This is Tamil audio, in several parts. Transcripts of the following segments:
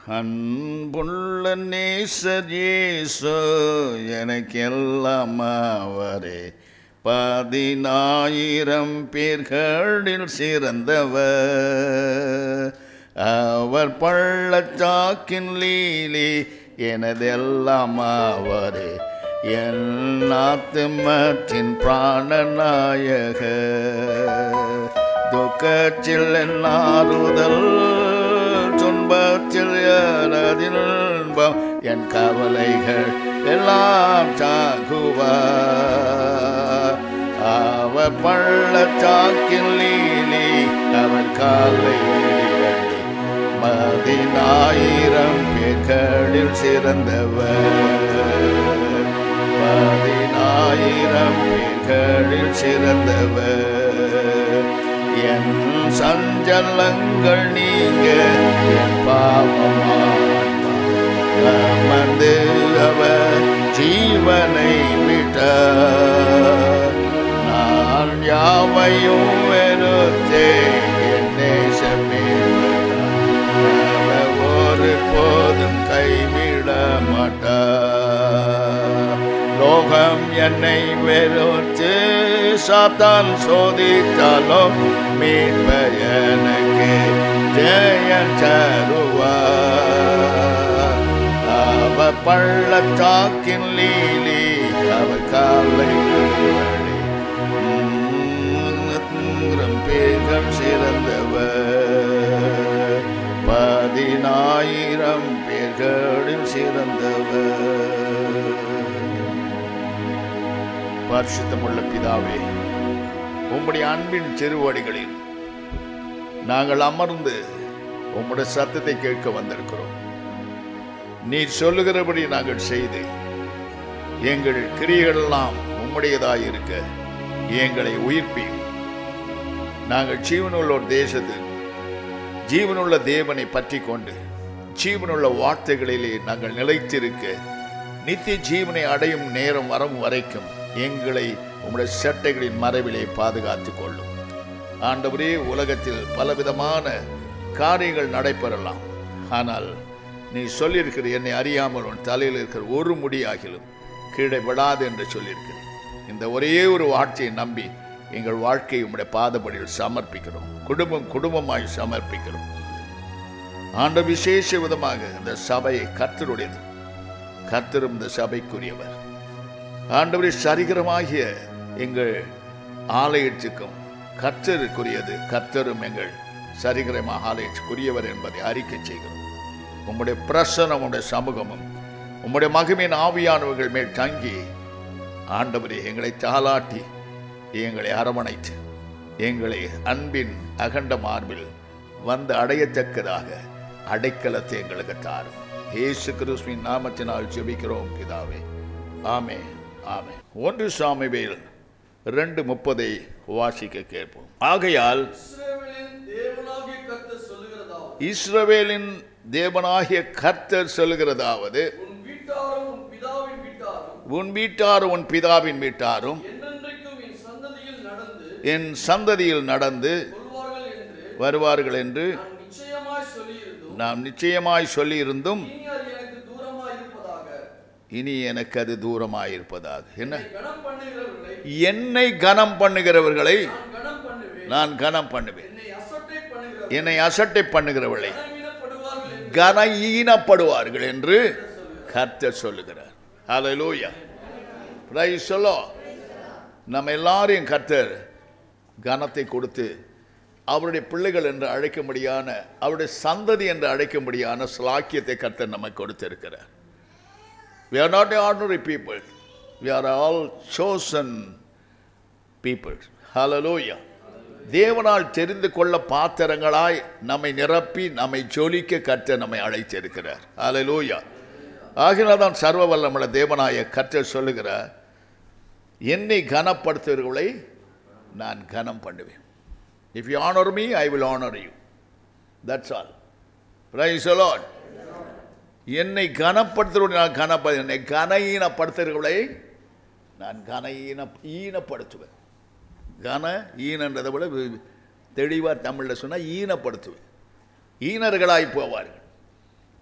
அன்புள்ள நேசர் இயேசு எனக்கெல்லாம் அவரே பதினாயிரம் பேர்களில் சிறந்தவர் அவர் பள்ளச்சாக்கின் லீலி எனதெல்லாம் அவரே என் ஆத்துமத்தின் பிராணநாயக துக்கத்தில் என் ஆறுதல் துன்பத்தில் எனதில் இன்பம் என் கவலைகள் எல்லாம் சாகுவார் அவர் பள்ளச்சாக்கில் லீலி அவர் காலை விடிவழி பதினாயிரம் பேர்களில் சிறந்தவர் பதினாயிரம் பேர்களில் சிறந்தவர் என் சஞ்சலங்கள் நீங்க என் பாவமாந்து அவர் ஜீவனை விட்டார் நான் யாவையும் வெறுத்தே என் நேசமே அவர் ஒரு போதும் கைவிட மாட்டார் லோகம் என்னை வெறுத்து சாத்தான் சோதித்தாலும் மீட்ப எனக்கு ஜெயம் தருவார் அவர் பள்ளச்சாக்கின் லீலி அவர் காலை வழி நூறு பேர்கள் சிறந்தவர் பதினாயிரம் பேர்களில் சிறந்தவர் பரிசுத்தமுள்ள பிதாவே உம்முடைய அன்பின் செருவடிகளில் நாங்கள் அமர்ந்து உம்முடைய சத்தத்தை கேட்க வந்திருக்கிறோம் நீர் சொல்லுகிறபடி நாங்கள் செய்து எங்கள் கிரியைகளெல்லாம் உம்முடையதாய் இருக்க எங்களை உயிர்ப்பி நாங்கள் ஜீவனுள்ள ஒரு தேசத்தில் ஜீவனுள்ள தேவனை பற்றி கொண்டு ஜீவனுள்ள வார்த்தைகளிலே நாங்கள் நிலைத்திருக்க நித்திய ஜீவனை அடையும் நேரம் வரும் வரைக்கும் எங்களை உம்முடைய சட்டைகளின் மறைவிலே பாதுகாத்துக் கொள்ளும் ஆண்டவரே உலகத்தில் பலவிதமான காரியங்கள் நடைபெறலாம் ஆனால் நீ சொல்லியிருக்கிற என்னை அறியாமல் உன் தலையில் இருக்கிற ஒரு முடியாகிலும் கீழே விடாது என்று சொல்லியிருக்கிறேன் இந்த ஒரே ஒரு வார்த்தையை நம்பி எங்கள் வாழ்க்கையை உம்முடைய பாதபடியில் சமர்ப்பிக்கிறோம் குடும்பம் குடும்பமாய் சமர்ப்பிக்கிறோம் ஆண்ட விசேஷ விதமாக இந்த சபையை கர்த்தருடையது கர்த்தரும் இந்த சபைக்குரியவர் ஆண்டவரே சரிகரமாகிய எங்கள் ஆலயத்துக்கும் கர்த்தருக்குரியது கர்த்தரும் எங்கள் சரிகரமாக ஆலயத்துக்குரியவர் என்பதை அறிக்கை செய்கிறோம் உம்முடைய பிரசனம் உம்முடைய சமூகமும் உம்முடைய மகிமையின் ஆவியானவர்கள் மேல் தங்கி ஆண்டவரே எங்களை தாளாட்டி எங்களை அரவணைத்து எங்களை அன்பின் அகண்ட மார்பில் வந்து அடையத்தக்கதாக அடைக்கலத்தை எங்களுக்கு தாரும் இயேசு கிறிஸ்துவின் நாமத்தினால் ஜெபிக்கிறோம் பிதாவே ஆமே ஆமே ஒன்று சாமிவேல் ரெண்டு முப்பதை வாசிக்க கேட்போம் ஆகையால் இஸ்ரவேலின் தேவனாகிய கர்த்தர் சொல்லுகிறதாவது இஸ்ரவேலின் தேவனாகிய கர்த்தர் சொல்லுகிறதாவது உன் வீட்டாரும் உன் பிதாவின் வீட்டாரும் உன் வீட்டாரும் உன் பிதாவின் வீட்டாரும் என்னென்றைக்கும் என் சந்ததியில் நடந்து என் சந்ததியில் நடந்து கொள்வார்கள் என்று வருவார்கள் என்று நான் நிச்சயமாய் சொல்லியிருந்தும் நாம் நிச்சயமாய் சொல்லியிருந்தும் இனி அது எனக்கு தூரமாய் இருப்பதாக இனி எனக்கு அது தூரமாயிருப்பதாக என்ன என்னை கனம் பண்ணுகிறவர்களை என்னை கனம் பண்ணுகிறவர்களை நான் கனம் பண்ணுவேன் நான் கனம் பண்ணுவேன் என்னை அசட்டை பண்ணுகிறவர்கள் என்னை அசட்டை பண்ணுகிறவர்களை கனவீனப்படுவார்கள் என்று கன ஈனப்படுவார்கள் என்று கர்த்தர் சொல்லுகிறார் ஹalleluya பிரைஸ் சொல்லோ நம்ம எல்லாரையும் கர்த்தர் கனத்தை கொடுத்து அவருடைய பிள்ளைகள் என்று அழைக்கும்படியான அவருடைய சந்ததி என்று அழைக்கும்படியான ஸ்லாக்கியத்தை கர்த்தர் நமக்கு கொடுத்திருக்கிறார் we are not ordinary people we are all chosen people hallelujah தேவனால் தெரிந்து கொள்ள பாத்திரங்களாய் நம்மை நிரப்பி நம்மை ஜொலிக்க கர்த்தர் நம்மை அழைத்திருக்கிறார் hallelujah ஆகினால் தான் சர்வ வல்லமுள்ள தேவனாய கர்த்தர் சொல்லுகிறார் என்னை கனப்படுத்துகிறவர்களை நான் கனம் பண்ணுவேன் if you honour me I will honour you that's all praise Lord என்னை கனப்படுத்துகிறவர்களை நான் கனப்ப என்னை கன ஈனப்படுத்துகிறவர்களை நான் கன ஈன ஈனப்படுத்துவேன் கன ஈனன்றதை விட தெளிவாக தமிழில் சொன்னால் ஈனப்படுத்துவேன் ஈனர்களாய் போவார்கள்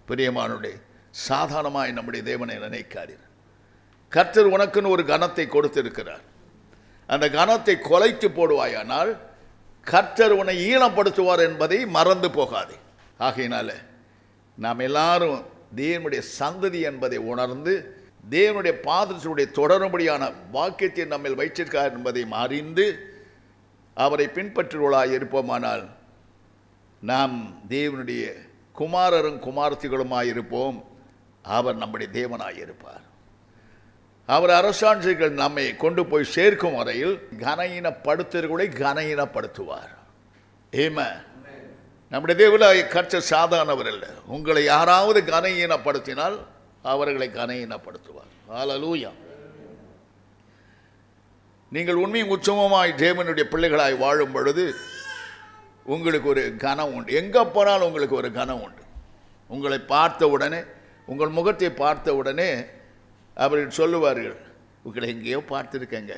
பிரியமானுடைய சாதாரணமாய் நம்முடைய தேவனை நினைக்காதீர் கர்த்தர் உனக்குன்னு ஒரு கனத்தை கொடுத்திருக்கிறார் அந்த கனத்தை கொலைத்து போடுவாயானால் கர்த்தர் உன்னை ஈனப்படுத்துவார் என்பதை மறந்து போகாதே ஆகையினால நாம் எல்லாரும் தேவனுடைய சந்ததி என்பதை உணர்ந்து தேவனுடைய பாதத்தினுடைய தொடரும்படியான வாக்கியத்தை நம்மில் வைச்சிருக்கார் என்பதை அறிந்து அவரை பின்பற்றுவர்களாய் இருப்போமானால் நாம் தேவனுடைய குமாரரும் குமாரத்திகளுமாய் இருப்போம் அவர் நம்முடைய தேவனாய் இருப்பார் அவர் அரசாட்சிகள் நம்மை கொண்டு போய் சேர்க்கும் வரையில் கனயினப்படுத்துகிறவர்களை கனயினப்படுத்துவார் ஏம நம்முடைய தேவனாய் கற்ற சாதாரணவர் அல்ல உங்களை யாராவது கனயினப்படுத்தினால் அவர்களை கனயினப்படுத்துவார் ஹalleluya நீங்கள் உண்மையும் உச்சமமாய் தேவனுடைய பிள்ளைகளாய் வாழும் பொழுது உங்களுக்கு ஒரு கனம் உண்டு எங்கே போனாலும் உங்களுக்கு ஒரு கனம் உண்டு உங்களை பார்த்த உடனே உங்கள் முகத்தை பார்த்த உடனே அவர்கள் சொல்லுவார்கள் உங்களை எங்கேயோ பார்த்துருக்கேங்க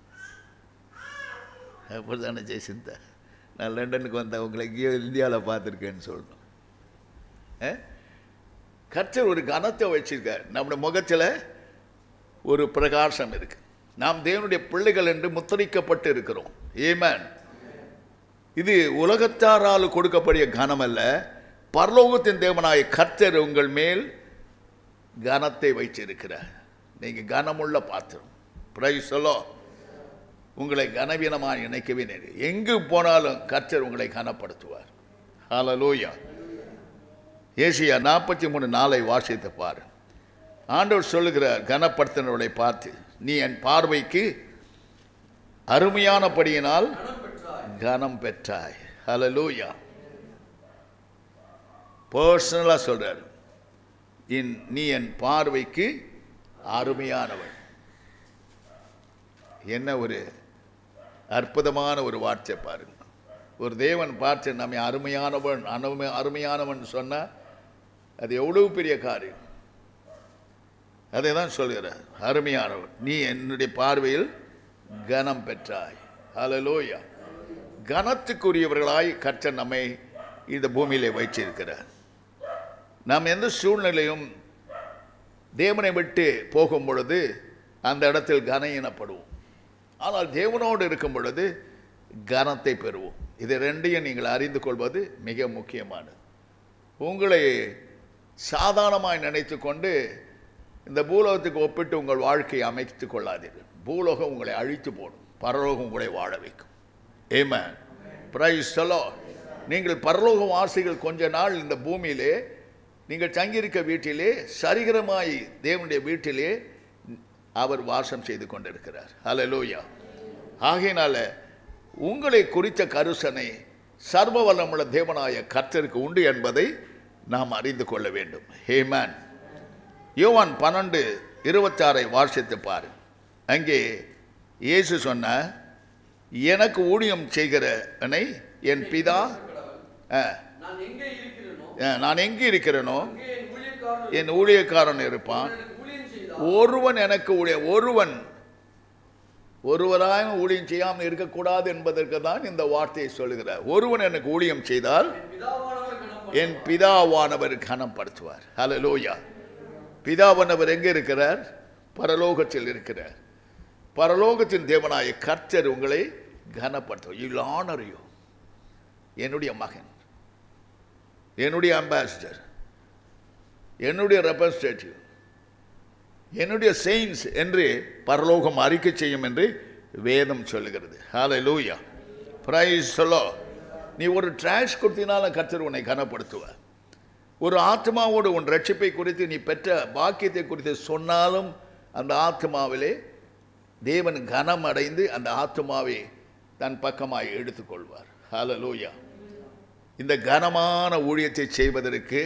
அப்படிதானே ஜெயசிந்தா நான் லண்டனுக்கு வந்தேன் உங்களை எங்கேயோ இந்தியாவில் பார்த்துருக்கேன்னு சொல்லணும் ஆ? கர்த்தர் ஒரு கனத்தை வச்சிருக்கார் நம்முடைய முகத்தில் ஒரு பிரகாசம் இருக்கு நாம் தேவனுடைய பிள்ளைகள் என்று முத்தரிக்கப்பட்டு இருக்கிறோம் ஏமேன் இது உலகத்தாரால் கொடுக்கக்கூடிய கனம் அல்ல பரலோகத்தின் தேவனாய கர்த்தர் உங்கள் மேல் கனத்தை வைச்சிருக்கிறார் நீங்கள் கனமுள்ள பாத்திரம் பிரைஸ் சொல்லோ உங்களை கனவீனமாக நினைக்கவே நேரு எங்கு போனாலும் கர்த்தர் உங்களை கனப்படுத்துவார் ஹalleluya ஏசியா நாற்பத்தி மூணு நாளை வாசித்து பாரு ஆண்டவர் சொல்லுகிறார் கனப்படுத்தினவளை பார்த்து நீ என் பார்வைக்கு அருமையானபடியினால் கனம் பெற்றாய் கனம் பெற்றாய் ஹalleluya பர்சனலாக சொல்றார் இன் நீ என் பார்வைக்கு அருமையானவள் என்ன ஒரு அற்புதமான ஒரு வார்த்தை பாருங்க ஒரு தேவன் பார்த்து நம்மை அருமையானவன் அருமை அருமையானவன் சொன்னா அது எவ்வளவு பெரிய காரியம் அதை தான் சொல்கிறார் அருமையானவன் நீ என்னுடைய பார்வையில் கனம் பெற்றாய் ஹalleluya கனத்துக்குரியவர்களாய் கர்த்தர் நம்மை இந்த பூமியிலே வைச்சிருக்கிறார் நாம் எந்த சூழ்நிலையும் தேவனை விட்டு போகும் பொழுது அந்த இடத்தில் கனையினப்படுவோம் ஆனால் தேவனோடு இருக்கும் பொழுது கனத்தை பெறுவோம் இது ரெண்டையும் நீங்கள் அறிந்து கொள்வது மிக முக்கியமானது உங்களை சாதாரணமாய் நினைத்து கொண்டு இந்த பூலோகத்துக்கு ஒப்பிட்டு உங்கள் வாழ்க்கையை அமைத்து கொள்ளாதீர்கள் பூலோகம் உங்களை அழித்து போடும் பரலோகம் உங்களை வாழ வைக்கும் ஏம பிரைஸ் சொல்லோ நீங்கள் பரலோக வாசிகள் கொஞ்ச நாள் இந்த பூமியிலே நீங்கள் தங்கியிருக்க வீட்டிலே சரிகரமாய் தேவனுடைய வீட்டிலே அவர் வாசம் செய்து கொண்டிருக்கிறார் ஹalleluya ஆகையினால உங்களை குறித்த கருசனை சர்வ வல்லமுள்ள தேவனாய கர்த்தருக்கு உண்டு என்பதை நாம் அறிந்து கொள்ள வேண்டும் ஹேமேன் யோவான் பன்னெண்டு இருபத்தாறை வாசித்து பாரு அங்கே இயேசு சொன்ன எனக்கு ஊழியம் செய்கிறவனை என் பிதா ஆ, நான் எங்கே இருக்கிறேனோ ஆ, நான் எங்கே இருக்கிறேனோ அங்கே என் ஊழியக்காரன் என் ஊழியக்காரன் இருப்பான் எனக்கு ஊழியம் செய்தால் ஒருவன் எனக்கு ஊழிய ஒருவன் ஒருவராயும் ஊழியம் செய்யாமல் இருக்கக்கூடாது என்பதற்கு தான் இந்த வார்த்தையை சொல்லுகிறார் ஒருவன் எனக்கு ஊழியம் செய்தால் என் பிதாவானவர் என் பிதாவானவர் கனப்படுவார் கனப்படுத்துவார் ஹalleluya பிதாவானவர் எங்கே இருக்கிறார் பரலோகத்தில் இருக்கிறார் பரலோகத்தின் தேவனாய கர்த்தர் உங்களை கனப்படுத்துவார் யூ ஆனர் யூ என்னுடைய மகன் என்னுடைய அம்பாசிடர் என்னுடைய ரெப்ரஸன்டேட்டிவ் என்னுடைய செயின்ஸ் என்று பரலோகம் அறிக்கை செய்யும் என்று வேதம் சொல்லுகிறது ஹalleluya பிரைஸ் சொல்லோ நீ ஒரு ட்ராஷ் கொடுத்தினாலும் கர்த்தர் உன்னை கனப்படுத்துவார் ஒரு ஆத்மாவோடு உன் ரட்சிப்பை குறித்து நீ பெற்ற பாக்கியத்தை குறித்து சொன்னாலும் அந்த ஆத்மாவிலே தேவன் கனம் அடைந்து அந்த ஆத்மாவை தன் பக்கமாய் எடுத்துக்கொள்வார் ஹalleluya இந்த கனமான ஊழியத்தை செய்வதற்கு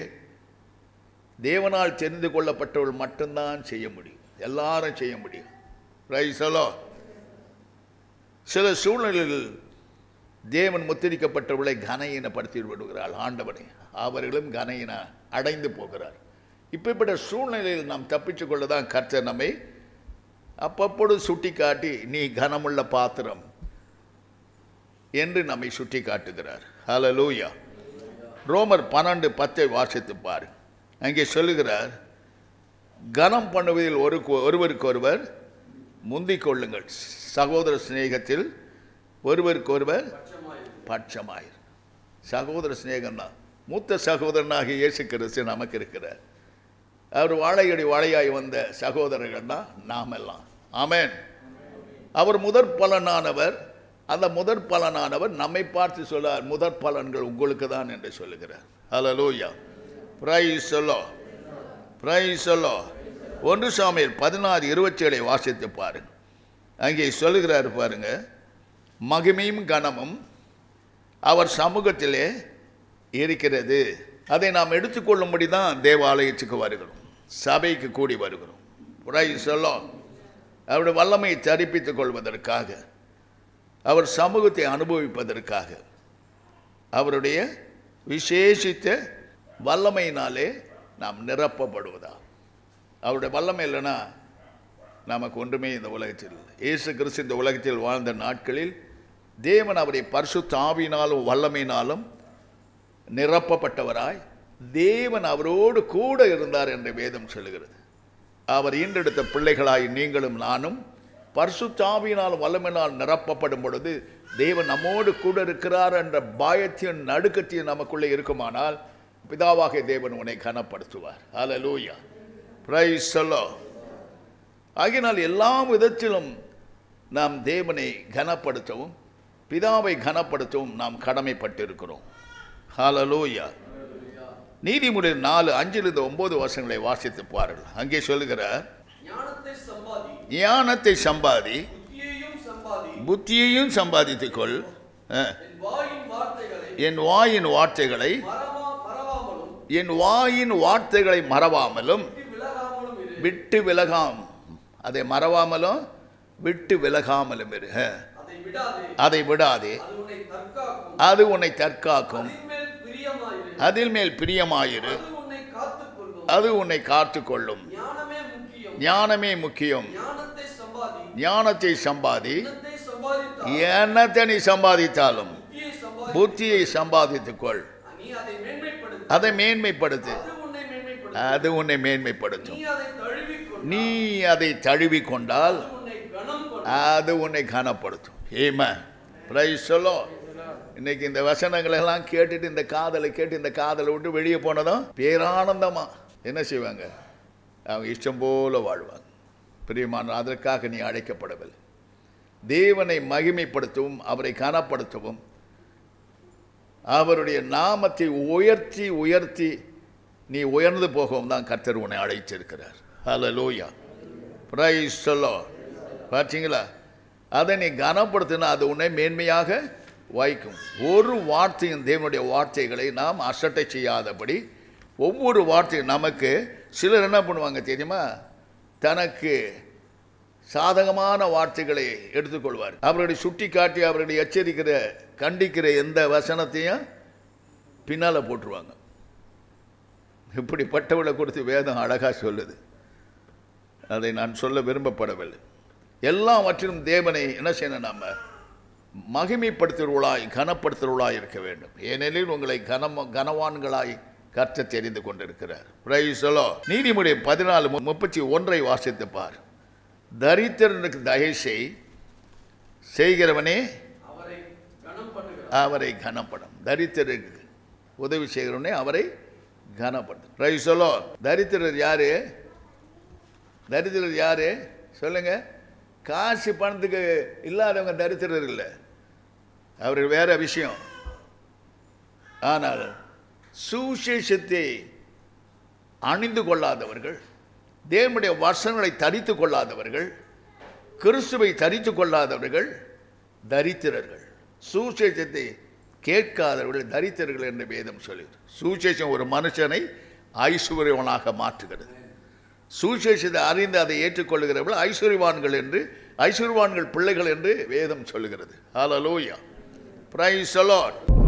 தேவனால் தெரிந்து கொள்ளப்பட்டவர்கள் மட்டும்தான் செய்ய முடியும் எல்லாரும் செய்ய முடியும் ரைசலோ சில சூழ்நிலையில் தேவன் முத்திரிக்கப்பட்டவர்களை கனையினப்படுத்தி விடுகிறாள் ஆண்டவனை அவர்களும் கனையின அடைந்து போகிறார் இப்படிப்பட்ட சூழ்நிலையில் நாம் தப்பிச்சு கொள்ள தான் கர்த்தர் நம்மை அப்பப்பொழுது சுட்டி காட்டி நீ கனமுள்ள பாத்திரம் என்று நம்மை சுட்டி காட்டுகிறார் ஹalleluya ரோமர் பன்னெண்டு பத்தை வாசித்து பாரு அங்கே சொல்லுகிறார் கனம் பண்ணுவதில் ஒரு ஒருவருக்கொருவர் முந்திக் கொள்ளுங்கள் சகோதர சிநேகத்தில் ஒருவருக்கொருவர் பட்சமாயிரு சகோதர சிநேகம் தான் மூத்த சகோதரனாகிய இயேசு கிறிஸ்து நமக்கு இருக்கிறார் அவர் வாழையடி வாழையாய் வந்த சகோதரர்கள் தான் நாமெல்லாம் ஆமென் அவர் முதற் பலனானவர் அந்த முதற் பலனானவர் நம்மை பார்த்து சொல்லார் முதற் பலன்கள் உங்களுக்கு தான் என்று சொல்லுகிறார் ஹalleluya பிரைஸ் சொல்லோ பிரைஸ் சொல்லோ ஒன்று சாமியில் பதினாறு இருபத்தேழை வாசித்து பாருங்க அங்கே சொல்லுகிறார் பாருங்க மகிமையும் கனமும் அவர் சமூகத்திலே இருக்கிறது அதை நாம் எடுத்துக்கொள்ளும்படி தான் தேவாலயத்துக்கு வருகிறோம் சபைக்கு கூடி வருகிறோம் பிரைஸ் சொல்லோ அவருடைய வல்லமையை தரிப்பித்துக் கொள்வதற்காக அவர் சமூகத்தை அனுபவிப்பதற்காக அவருடைய விசேஷித்த வல்லமையினாலே நாம் நிரப்பப்படுவதா அவருடைய வல்லமை இல்லைன்னா நமக்கு ஒன்றுமே இந்த உலகத்தில் இல்லை இயேசு கிறிஸ்து இந்த உலகத்தில் வாழ்ந்த நாட்களில் தேவன் அவரை பரிசுத்த ஆவியினாலும் வல்லமையினாலும் நிரப்பப்பட்டவராய் தேவன் அவரோடு கூட இருந்தார் என்று வேதம் சொல்லுகிறது அவர் ஈன்றெடுத்த பிள்ளைகளாய் நீங்களும் நானும் பரிசுத்தாவியினால் வல்லமையினால் நிரப்பப்படும் பொழுது தேவன் நம்மோடு கூட இருக்கிறார் என்ற பயத்தையும் நடுக்கத்தையும் நமக்குள்ளே இருக்குமானால் பிதாவாக தேவன் உன்னை கனப்படுத்துவார் ஹalleluya பிரைஸ் சொல்லோ ஆகினால் எல்லா விதத்திலும் நாம் தேவனை கனப்படுத்தவும் பிதாவை கனப்படுத்தவும் நாம் கடமைப்பட்டிருக்கிறோம் ஹalleluya நீதிமுறை நாலு அஞ்சிலிருந்து ஒன்பது வருஷங்களை வாசித்து பாருங்கள் அங்கே சொல்லுகிறார் ஞானத்தை சம்பாதி ஞானத்தை சம்பாதி புத்தியையும் சம்பாதி புத்தியையும் சம்பாதித்துக்கொள் அஹ், என் வாயின் வார்த்தைகளை என் வாயின் வார்த்தைகளை மறவா மறவாமலும் என் வாயின் வார்த்தைகளை மறவாமலும் விட்டு விலகாமலும் இரு விட்டு விலகாம் அதை மறவாமலும் விட்டு விலகாமலும் இரு அஹ், அதை விடாதே அதை விடாதே அது உன்னை தற்காக்கும் அது உன்னை தற்காக்கும் அதின்மேல் பிரியமாயிரு அதில் மேல் பிரியமாயிரு அது உன்னை காத்துக்கொள்ளும் அது உன்னை காத்துக்கொள்ளும் ஞானமே முக்கியம் ஞானமே முக்கியம் ஞானத்தை சம்பாதி ஞானத்தை சம்பாதி ஞானத்தை சம்பாதித்தால் என்னத்தை நீ சம்பாதித்தாலும் புத்தியை சம்பாதி புத்தியை சம்பாதித்துக்கொள் நீ அதை மேன்மைப்படுத்து அதை மேன்மைப்படுத்து அது உன்னை மேன்மைப்படுத்து அது உன்னை மேன்மைப்படுத்தும் நீ அதை தழுவிக்கொள் நீ அதை தழுவி கொண்டால் அது உன்னை கனம் கொள் அது உன்னை கனப்படுத்தும் ஏமா பிரைஸ் சொல்லோ இன்னைக்கு இந்த வசனங்களை எல்லாம் கேட்டுட்டு இந்த காதலை கேட்டு இந்த காதலை விட்டு வெளியே போனதும் பேரானந்தமா என்ன செய்வாங்க அவங்க இஷ்டம் போல வாழ்வாங்க பிரியமான அதற்காக நீ அழைக்கப்படவில்லை தேவனை மகிமைப்படுத்தவும் அவரை கனப்படுத்தவும் அவருடைய நாமத்தை உயர்த்தி உயர்த்தி நீ உயர்ந்து போகவும் தான் கர்த்தர் உன்னை அழைச்சிருக்கிறார் ஹalleluya பிரைஸ் சொல்லோ பார்த்தீங்களா அதை நீ கனப்படுத்தினா அது உன்னை மேன்மையாக வைக்கும் ஒரு வார்த்தையும் தேவனுடைய வார்த்தைகளை நாம் அசட்டை செய்யாதபடி ஒவ்வொரு வார்த்தையும் நமக்கு சிலர் என்ன பண்ணுவாங்க தெரியுமா தனக்கு சாதகமான வார்த்தைகளை எடுத்துக்கொள்வார் அவர்களை சுட்டி காட்டி அவர்களை எச்சரிக்கிற கண்டிக்கிற எந்த வசனத்தையும் பின்னால் போட்டுருவாங்க இப்படிப்பட்டவளை குறித்து வேதம் அழகாக சொல்லுது அதை நான் சொல்ல விரும்பப்படவில்லை எல்லாவற்றிலும் தேவனை என்ன செய்யணும் நாம மகிமைப்படுத்துகிறவளாய் கனப்படுத்துகிறவளாய் இருக்க வேண்டும் ஏனெனில் உங்களை கனம கனவான்களாய் கற்ற தெரிந்து கொண்டிருக்கிறார் பிரைசலோ நீதிமுறை பதினாலு மு- முப்பத்தி ஒன்றை வாசித்து பார் தரித்திரனுக்கு தயை செய் செய்கிறவனே அவரை கனம் பண்ணுகிறார் அவரை கனப்படும் தரித்திரருக்கு உதவி செய்கிறவனே அவரை கனப்படும் பிரைசலோ தரித்திரர் யாரு தரித்திரர் யாரு சொல்லுங்க காசு பணத்துக்கு இல்லாதவங்க தரித்திரர் இல்லை அவர்கள் வேற விஷயம் ஆனால் சுவிசேஷத்தை அணிந்து கொள்ளாதவர்கள் தேவனுடைய வசனங்களை தரித்து கொள்ளாதவர்கள் கிறிஸ்துவை தரித்து கொள்ளாதவர்கள் தரித்திரர்கள் சுவிசேஷத்தை கேட்காதவர்கள் தரித்திரர்கள் என்று வேதம் சொல்லுகிறது சுவிசேஷம் ஒரு மனுஷனை ஐஸ்வர்யவனாக மாற்றுகிறது சுவிசேஷத்தை அறிந்து அதை ஏற்றுக்கொள்ளுகிறவர்கள் ஐஸ்வர்யவான்கள் என்று ஐஸ்வர்யவான்கள் பிள்ளைகள் என்று வேதம் சொல்லுகிறது ஹalleluya praise the lord